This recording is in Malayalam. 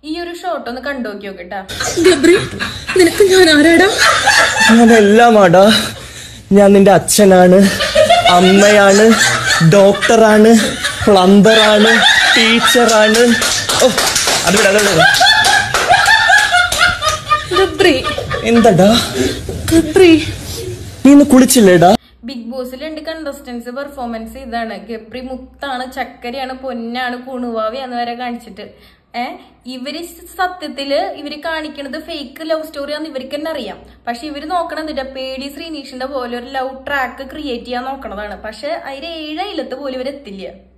ഈ ഒരു ഷോട്ട് ഒന്ന് കണ്ടു നോക്കി നോക്കട്ടാ ഗബ്രി നിനക്ക് ഞാൻ ആരാടാ ഞാനെല്ലാമാടാ ഞാൻ നിന്റെ അച്ഛനാണ് അമ്മയാണ് ഡോക്ടറാണ് പ്ലംബറാണ് ടീച്ചറാണ് ഓ അത് വിടാ അത് വിടാ. ഗബ്രി എന്താടാ ഗബ്രി നീ ഇന്ന് കുളിച്ചില്ലേടാ ബിഗ് ബോസിൽ രണ്ട് കണ്ടസ്റ്റൻസ് പെർഫോമൻസ് ഇതാണ് ഗബ്രി മുത്താണ് ചക്കരയാണ് പൊന്നാണ് കുണുവാവിയാന്ന് വരെ കാണിച്ചിട്ട് ഏ ഇവര് സത്യത്തില് ഇവര് കാണിക്കണത് ഫേക്ക് ലവ് സ്റ്റോറി ആണെന്ന് ഇവർക്ക് തന്നെ അറിയാം പക്ഷെ ഇവര് നോക്കണത് എന്നിട്ട് പേടി ശ്രീനീഷിന്റെ പോലെ ഒരു ലവ് ട്രാക്ക് ക്രിയേറ്റ് ചെയ്യാൻ നോക്കണതാണ് പക്ഷെ അതിൽ ഏഴ് അയിലത്ത് പോലും ഇവർ എത്തില്ല